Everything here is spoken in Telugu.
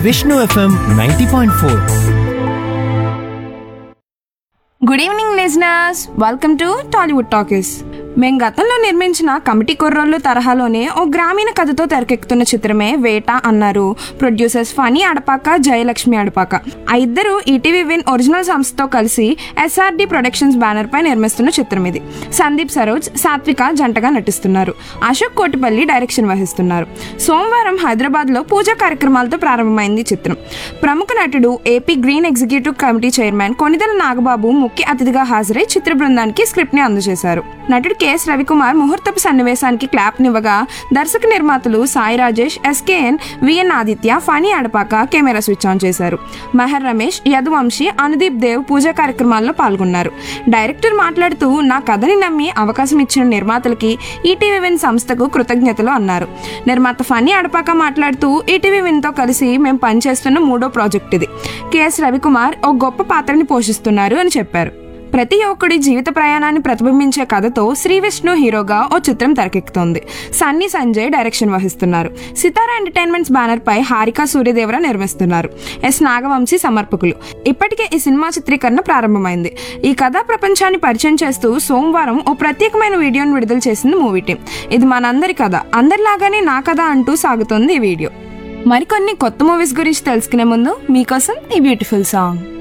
Vishnu FM ninety point four good evening listeners welcome to Tollywood talkies మేము గతంలో నిర్మించిన కమిటీ కుర్రోళ్ళు తరహాలోనే ఓ గ్రామీణ కథతో తెరకెక్కుతున్న చిత్రమే వేట అన్నారు ప్రొడ్యూసర్స్ ఫనీ అడపాక జయలక్ష్మి అడపాక ఆ ఇద్దరు ఈటీవీ విన్ ఒరిజినల్ సంస్థతో కలిసి ఎస్ఆర్డి ప్రొడక్షన్స్ బ్యానర్ పై నిర్మిస్తున్న చిత్రం ఇది సందీప్ సరోజ్ సాత్విక జంటగా నటిస్తున్నారు అశోక్ కోటిపల్లి డైరెక్షన్ వహిస్తున్నారు సోమవారం హైదరాబాద్ లో పూజా కార్యక్రమాలతో ప్రారంభమైంది ఈ చిత్రం ప్రముఖ నటుడు AP green executive committee chairman Konidela Nagababu ముఖ్య అతిథిగా హాజరై చిత్ర బృందానికి స్క్రిప్ట్ ని అందజేశారు నటుడు కెఎస్ రవికుమార్ ముహూర్తపు సన్నివేశానికి క్లాప్ నివ్వగా దర్శక నిర్మాతలు Sai Rajesh SKN VN Aditya Phani Adapaka camera switch on చేశారు మెహర్ రమేష్ యదువంశీ అనుదీప్ దేవ్ పూజా కార్యక్రమాల్లో పాల్గొన్నారు డైరెక్టర్ మాట్లాడుతూ నా కథని నమ్మి అవకాశం ఇచ్చిన నిర్మాతలకి ఈటీవీ విన్ సంస్థకు కృతజ్ఞతలు అన్నారు నిర్మాత ఫనీ అడపాక మాట్లాడుతూ ఈటీవీ విన్ తో కలిసి మేము పనిచేస్తున్న మూడో ప్రాజెక్ట్ ఇది కెఎస్ రవికుమార్ ఓ గొప్ప పాత్రని పోషిస్తున్నారు అని చెప్పారు ప్రతి ఒక్కడి జీవిత ప్రయాణాన్ని ప్రతిబింబించే కథతో శ్రీ విష్ణు హీరోగా ఓ చిత్రం తెరకెక్కుతోంది సన్నీ సంజయ్ డైరెక్షన్ వహిస్తున్నారు సితారా ఎంటర్టైన్మెంట్స్ బ్యానర్ పై హారిక సూర్యదేవర నిర్మిస్తున్నారు ఎస్ నాగవంశీ సమర్పకులు ఇప్పటికే ఈ సినిమా చిత్రీకరణ ప్రారంభమైంది ఈ కథా ప్రపంచాన్ని పరిచయం చేస్తూ సోమవారం ఓ ప్రత్యేకమైన వీడియోను విడుదల చేసింది మూవీ టీం ఇది మనందరి కథ అందరిలాగానే నా కథ అంటూ సాగుతోంది ఈ వీడియో మరికొన్ని కొత్త మూవీస్ గురించి తెలుసుకునే ముందు మీకోసం ఈ బ్యూటిఫుల్ సాంగ్